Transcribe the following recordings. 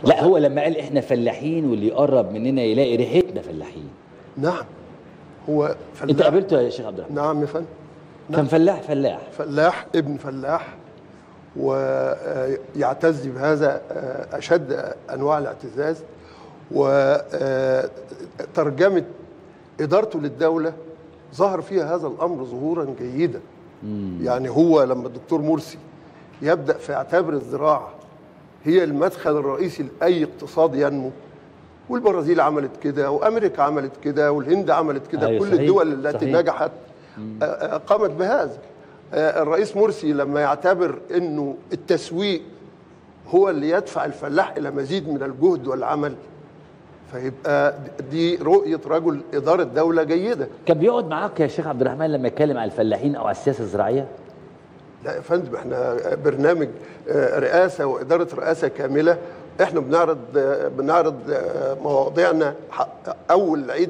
لا هو لما قال احنا فلاحين واللي يقرب مننا يلاقي ريحتنا فلاحين نعم هو فلاح انت قابلته يا شيخ عبد الرحمن نعم يا فندم كان فلاح فلاح فلاح ابن فلاح ويعتز بهذا آه، أشد أنواع الاعتزاز وترجمة إدارته للدولة ظهر فيها هذا الأمر ظهورا جيدا يعني هو لما الدكتور مرسي يبدأ في اعتبر الزراعة هي المدخل الرئيسي لأي اقتصاد ينمو والبرازيل عملت كده وامريكا عملت كده والهند عملت كده أيوة كل صحيح، الدول التي صحيح. نجحت آه، آه، قامت بهذا آه، الرئيس مرسي لما يعتبر انه التسويق هو اللي يدفع الفلاح الى مزيد من الجهد والعمل فيبقى دي رؤيه رجل اداره دوله جيده كان بيقعد معاك يا شيخ عبد الرحمن لما يتكلم على الفلاحين او على السياسه الزراعيه لا يا فندم احنا برنامج آه، رئاسه واداره رئاسه كامله احنا بنعرض آه، بنعرض آه، مواضيعنا ح- اول عيد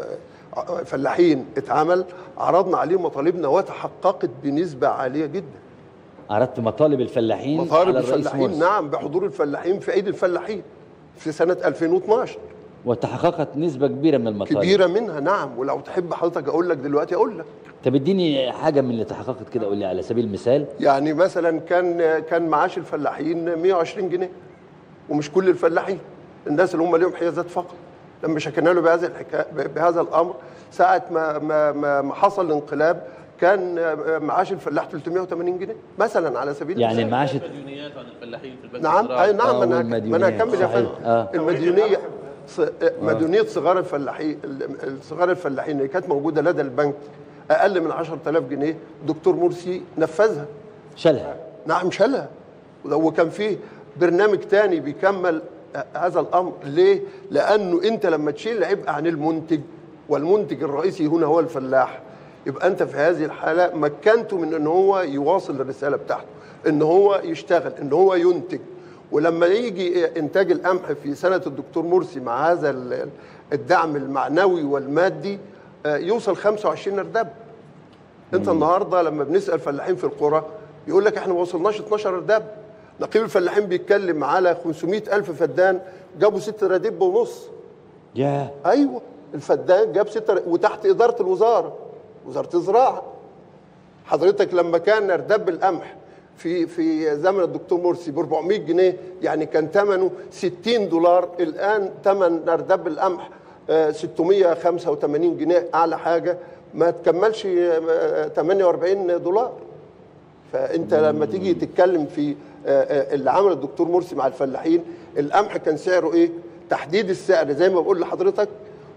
آه، فلاحين اتعمل عرضنا عليه مطالبنا وتحققت بنسبه عاليه جدا عرضت مطالب الفلاحين مطالب على الرئيس الفلاحين مرسي نعم بحضور الفلاحين في عيد الفلاحين في سنه 2012 وتحققت نسبه كبيره من المطالب كبيره منها نعم ولو تحب حضرتك اقول لك دلوقتي اقول لك طب اديني حاجه من اللي تحققت كده قول لي على سبيل المثال يعني مثلا كان كان معاش الفلاحين 120 جنيه ومش كل الفلاحين الناس اللي هم ليهم حيازات فقط لما شكينا له بهذا الحكايه بهذا الامر ساعه ما ما ما ما حصل الانقلاب كان معاش الفلاح 380 جنيه مثلا على سبيل يعني المثال المعاش مديونيات عن الفلاحين في البنك نعم الزراعي. اي نعم آه، ما انا ما انا والمديونيات، هكمل يا صحيح. فندم آه. المديونيه ص- مديونيه صغار الفلاحين ال- صغار الفلاحين اللي كانت موجوده لدى البنك اقل من 10000 جنيه دكتور مرسي نفذها شالها نعم شالها وكان فيه برنامج تاني بيكمل هذا الامر ليه؟ لانه انت لما تشيل العبء عن المنتج والمنتج الرئيسي هنا هو الفلاح يبقى انت في هذه الحاله مكنته من ان هو يواصل الرساله بتاعته ان هو يشتغل ان هو ينتج ولما يجي انتاج القمح في سنه الدكتور مرسي مع هذا ال- الدعم المعنوي والمادي آه، يوصل 25 ارداب انت النهارده لما بنسال فلاحين في القرى يقول لك احنا ما وصلناش 12 رداب نقيب الفلاحين بيتكلم على 500 الف فدان جابوا 6 رديب ونص يا ايوه الفدان جاب 6 وتحت اداره الوزاره وزاره الزراعه حضرتك لما كان رداب القمح في في زمن الدكتور مرسي ب 400 جنيه يعني كان ثمنه 60 دولار الان ثمن رداب القمح آه، 685 جنيه اعلى حاجه ما تكملش آه، 48 دولار فانت لما تيجي تتكلم في آه، آه، اللي عمله الدكتور مرسي مع الفلاحين القمح كان سعره ايه تحديد السعر زي ما بقول لحضرتك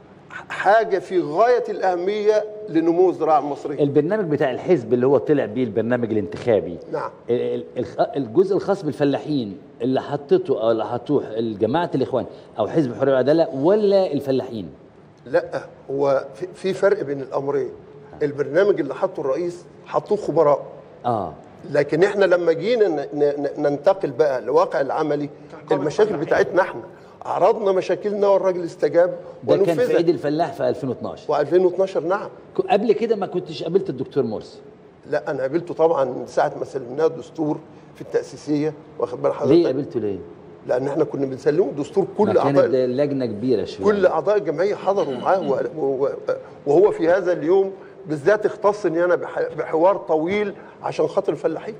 حاجه في غايه الاهميه لنمو الزراعه المصريه البرنامج بتاع الحزب اللي هو طلع بيه البرنامج الانتخابي نعم. ال- ال- الخ- الجزء الخاص بالفلاحين اللي حطته او اللي حطوه جماعه الاخوان او حزب الحريه والعداله ولا الفلاحين لا هو في- في فرق بين الامرين البرنامج اللي حطه الرئيس حطوه خبراء اه لكن احنا لما جينا ن- ن- ننتقل بقى لواقع العملي المشاكل بتاعتنا احنا عرضنا مشاكلنا والراجل استجاب ده كان في عيد ونفذها الفلاح في 2012 و2012 نعم ك- قبل كده ما كنتش قابلت الدكتور مرسي لا انا قابلته طبعا من ساعه ما سلمناه الدستور في التاسيسيه واخد بال ليه حضرتك قابلته ليه؟ لان احنا كنا بنسلمه الدستور ما كل كانت اعضاء لجنه كبيره شويه كل اعضاء الجمعيه حضروا معاه و- و- وهو في هذا اليوم بالذات اختصني انا بح- بحوار طويل عشان خاطر الفلاحين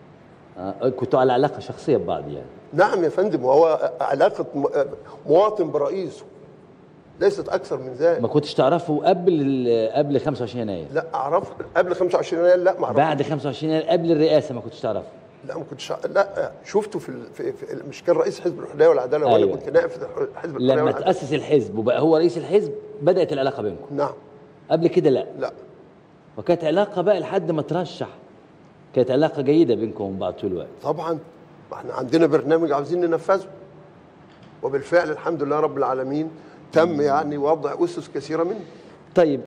آه كنتوا على علاقه شخصيه ببعض يعني نعم يا فندم وهو علاقه م- مواطن برئيسه ليست اكثر من ذلك ما كنتش تعرفوا قبل قبل 25 يناير لا اعرف قبل 25 يناير لا ما اعرف بعد 25 يناير قبل الرئاسه ما كنتش تعرفوا لا ما كنتش لا شفته في, ال- في, في مش كان رئيس حزب الحريه والعداله وانا أيوة. كنت نائب في حزب الحريه لما والعداله تاسس الحزب وبقى هو رئيس الحزب بدات العلاقه بينكم نعم قبل كده لا لا وكانت علاقه بقى لحد ما ترشح كانت علاقه جيده بينكم وبين بعض طول الوقت طبعا ما احنا عندنا برنامج عاوزين ننفذه وبالفعل الحمد لله رب العالمين تم يعني وضع اسس كثيره منه طيب